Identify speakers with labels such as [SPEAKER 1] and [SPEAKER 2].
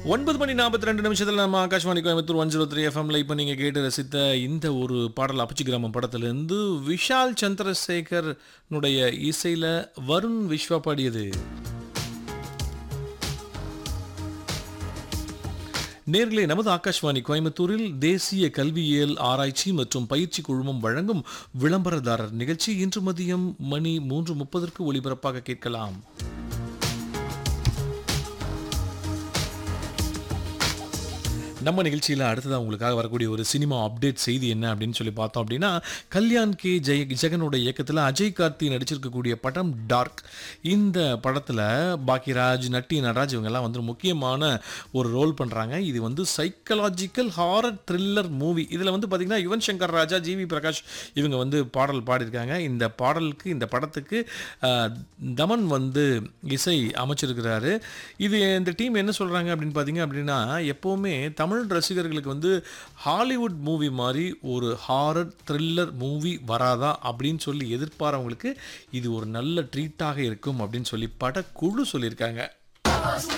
[SPEAKER 1] ஒன்பது மணி நாற்பத்தி ரெண்டு நிமிஷத்தில் நம்ம Akashvani Coimbatore one zero three எஃப்எம்ல இப்போ நீங்கள் கேட்டு ரசித்த இந்த ஒரு பாடல் அப்பச்சி கிராமம் படத்திலிருந்து விஷால் சந்திரசேகர்னுடைய இசையில் வருண் விஸ்வா பாடியது நேர்களே நமது ஆகாஷ்வாணி கோயம்புத்தூரில் தேசிய கல்வியியல் ஆராய்ச்சி மற்றும் பயிற்சி குழுமம் வழங்கும் விளம்பரதாரர் நிகழ்ச்சி இன்று மதியம் மணி மூன்று முப்பதற்கு ஒளிபரப்பாக கேட்கலாம் நம்ம நிகழ்ச்சியில் அடுத்ததாக உங்களுக்காக வரக்கூடிய ஒரு சினிமா அப்டேட் செய்தி என்ன அப்படின்னு சொல்லி பார்த்தோம் அப்படின்னா கல்யாண் கே ஜெய ஜெகனோட இயக்கத்தில் அஜய் கார்த்தி நடிச்சிருக்கக்கூடிய படம் டார்க் இந்த படத்தில் பாக்கியராஜ் நட்டி நடராஜ் இவங்கெல்லாம் வந்து முக்கியமான ஒரு ரோல் பண்ணுறாங்க இது வந்து சைக்கலாஜிக்கல் ஹாரர் த்ரில்லர் மூவி இதில் வந்து பார்த்திங்கன்னா யுவன் சங்கர் ராஜா ஜிவி பிரகாஷ் இவங்க வந்து பாடல் பாடியிருக்காங்க இந்த பாடலுக்கு இந்த படத்துக்கு அஹ், தமன் வந்து இசை அமைச்சிருக்கிறாரு இது இந்த டீம் என்ன சொல்கிறாங்க அப்படின்னு பார்த்தீங்க அப்படின்னா எப்போவுமே தமிழ் ரசிகர்களுக்கு வந்து ஹாலிவுட் மூவி மாதிரி ஒரு ஹாரர் த்ரில்லர் மூவி வராதா அப்படின்னு சொல்லி எதிர்பாரவங்களுக்கு இது ஒரு நல்ல ட்ரீட்டாக இருக்கும் அப்படின்னு சொல்லி படக்குழு சொல்லியிருக்காங்க